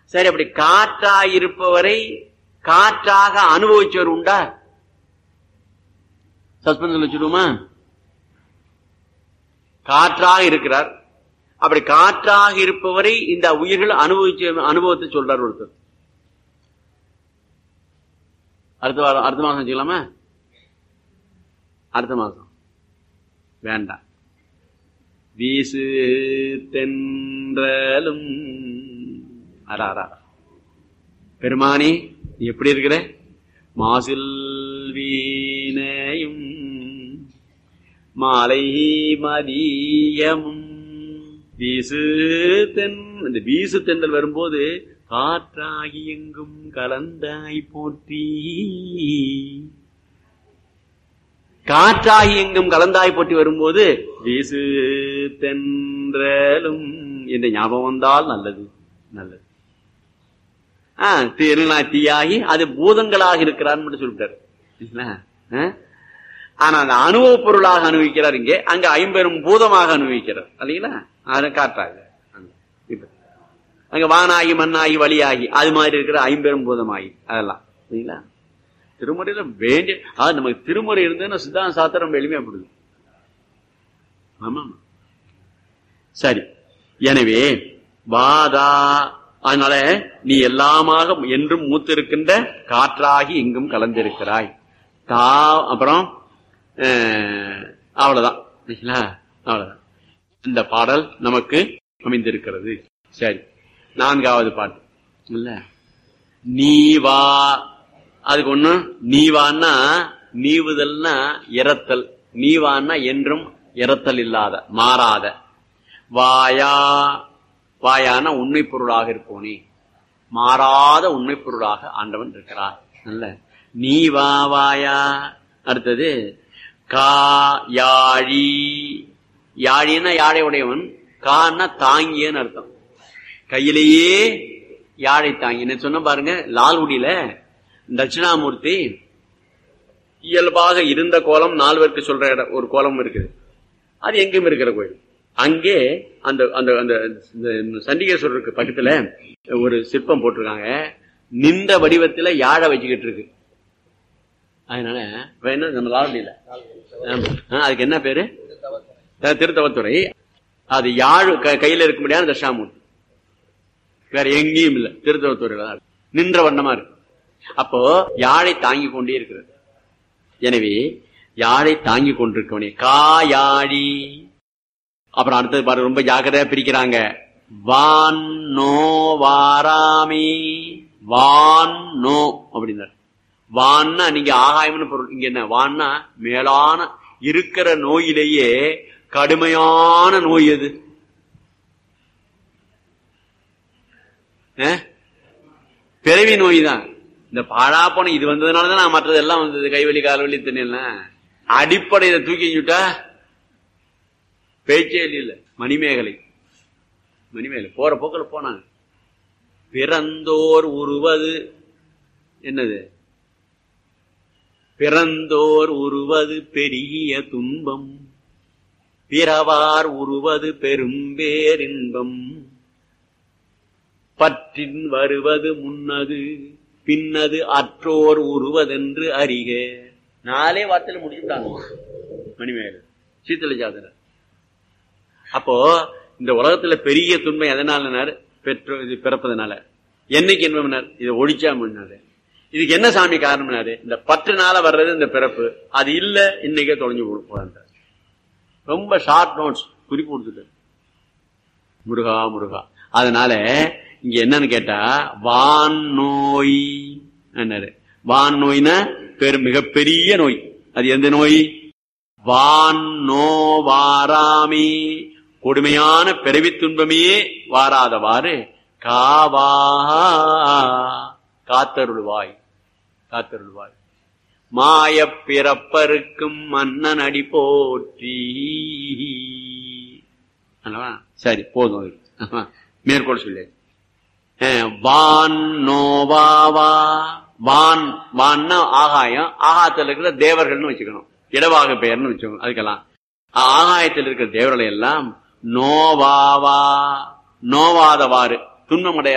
சரி அப்படி காற்றாய் இருப்பவரை காற்றாக அனுபவிச்சவர் உண்டா சஸ்பென்ஸ் வச்சுடுமா காற்றாக இருக்கிறார் அப்படி காற்றாக இருப்பவரை இந்த உயிர்கள் அனுபவிச்ச அனுபவத்தை சொல்றார் ஒருத்தர் அடுத்த வாரம் அடுத்த மாசம் வச்சுக்கலாமா அடுத்த மாசம் வேண்டாம் வீசு தென்றலும் அரா அரா பெருமானி நீ எப்படி இருக்கிற மாசில் வீணையும் மாலை மதியமும் வீசு தென் இந்த வீசு தென்றல் வரும்போது காற்றாகி எங்கும் கலந்தாய் போற்றி காற்றாகி எங்கும் கலந்தாய் போற்றி வரும்போது வீசு தென்றலும் என்ற ஞாபகம் வந்தால் நல்லது நல்லது ஆஹ் திருநா தீயாகி அது பூதங்களாக இருக்கிறான்னு மட்டும் சொல்லிட்டாரு இல்லைங்களா? ஆ? ஆனா அந்த அனுபவ பொருளாக அனுபவிக்கிறார் இங்கே அங்க ஐம்பெரும் பூதமாக அனுபவிக்கிறார் இல்லைங்களா அதை காற்றாக இப்ப அங்க வானாகி மண்ணாகி வழியாகி அது மாதிரி இருக்கிற ஐம்பெரும் பூதமாகி அதெல்லாம் சரிங்களா திருமுறையில வேண்டிய அதாவது நமக்கு திருமுறை இருந்ததுன்னா சித்தாந்த சாத்திரம் எளிமையாப்படுது ஆமா ஆமா. சரி எனவே வாதா அதனால நீ எல்லாமாக என்றும் மூத்திருக்கின்ற காற்றாகி எங்கும் கலந்திருக்கிறாய் தா அப்புறம் அஹ், அவ்வளவுதான் சரிங்களா? அவ்வளவுதான் இந்த பாடல் நமக்கு அமைந்திருக்கிறது சரி நான்காவது பாட்டு இல்ல நீ வா அதுக்கு ஒண்ணு நீ வான்னா நீவுதல்னா இறத்தல் நீ வான்னா என்றும் இறத்தல் இல்லாத மாறாத வாயா வாயான உண்மை பொருளாக இருப்போனே மாறாத உண்மை பொருளாக ஆண்டவன் இருக்கிறார் நல்ல நீ வா வாயா அடுத்தது கா யாழி யாழின்னா யாழை உடையவன் கான்னா தாங்கியன்னு அர்த்தம் கையிலேயே யாழை தாங்கின சொன்ன பாருங்க லால்குடியில தட்சிணாமூர்த்தி இயல்பாக இருந்த கோலம் நால்வருக்கு சொல்ற இடம் ஒரு கோலம் இருக்குது அது எங்கும் இருக்கிற கோயில் அங்கே அந்த அந்த அந்த இந்த சண்டிகேஸ்வரருக்கு பக்கத்துல ஒரு சிற்பம் போட்டிருக்காங்க நின்ற வடிவத்துல யாழை வச்சுக்கிட்டு இருக்கு அதனால இப்ப என்ன நம்ம லால்குடியில ஆமா. ஆ, அதுக்கு என்ன பேரு அஹ், திருத்தவத்துறை அது யாழ் க- கையில இருக்க முடியாத தட்சிணாமூர்த்தி வேற எங்கேயும் இல்ல திருத்தவத்துறையில தான் இருக்கு. நின்ற வண்ணமா இருக்கு அப்போ யாழை தாங்கி கொண்டே இருக்கிறது எனவே யாழை தாங்கி கொண்டிருக்கவனே காயாழி அப்புறம் அடுத்தது பாரு ரொம்ப ஜாக்கிரதையா பிரிக்கிறாங்க வான் நோ வாராமி வான் நோ அப்படின்னாரு வான்னா நீங்க ஆகாயம்னு பொருள் இங்க என்ன வான்னா மேலான இருக்கிற நோயிலேயே கடுமையான நோய் எது அஹ்? பிறவி நோய் தான் இந்த பாழா போன இது வந்ததுனாலதான் நான் மற்றதெல்லாம் வந்தது கைவலி கால்வலி திண்ணெல்லாம் அடிப்படை இதை தூக்கி வச்சுட்டா பேச்சே இல்ல மணிமேகலை மணிமேகலை போற போக்கில் போனாங்க பிறந்தோர் உருவது என்னது பிறந்தோர் உருவது பெரிய துன்பம் பிறவார் உருவது பெரும்பேரின்பம் பற்றின் வருவது முன்னது பின்னது அற்றோர் உருவதென்று அறிக நாலே வார்த்தையில முடிச்சுட்டாங்க மணிமேகலை சீத்தல ஜாதகர் அப்போ இந்த உலகத்துல பெரிய துன்பம் எதனாலனார் பெற்றோர் இது பிறப்பதனால என்னைக்கு என்பவனார் இதை ஒழிச்சா முன்னாரு இதுக்கு என்ன சாமி காரணம்னாரு இந்த பற்றுனால வர்றது இந்த பிறப்பு அது இல்ல இன்னைக்கே தொலைஞ்சு போறாங்க ரொம்ப ஷார்ட் நோட்ஸ் குறிப்பு கொடுத்துட்டு முருகா முருகா அதனால இங்க என்னன்னு கேட்டா வான் நோய் என்னாரு வான் நோய்னா பெரு மிகப்பெரிய நோய் அது எந்த நோய் வான் நோ வாராமி கொடுமையான பிறவி துன்பமே வாராதவாறு காவா காத்தருள்வாய் காத்தருள்வாய் மாயப் பிறப்பருக்கும் மன்னன் அடி போற்றி அல்லவா? சரி போதும் அது. ஆமா. மேற்கோள் சொல்லு அஹ், வான் நோவாவா வான் வான்னா ஆகாயம் ஆகாயத்தில் இருக்கிற தேவர்கள்னு வச்சுக்கணும் இடவாக பெயர்னு வச்சுக்கணும் அதுக்கெல்லாம் ஆகாயத்தில் இருக்கிற தேவர்களை எல்லாம் நோவாவா நோவாதவாறு துன்பமடைய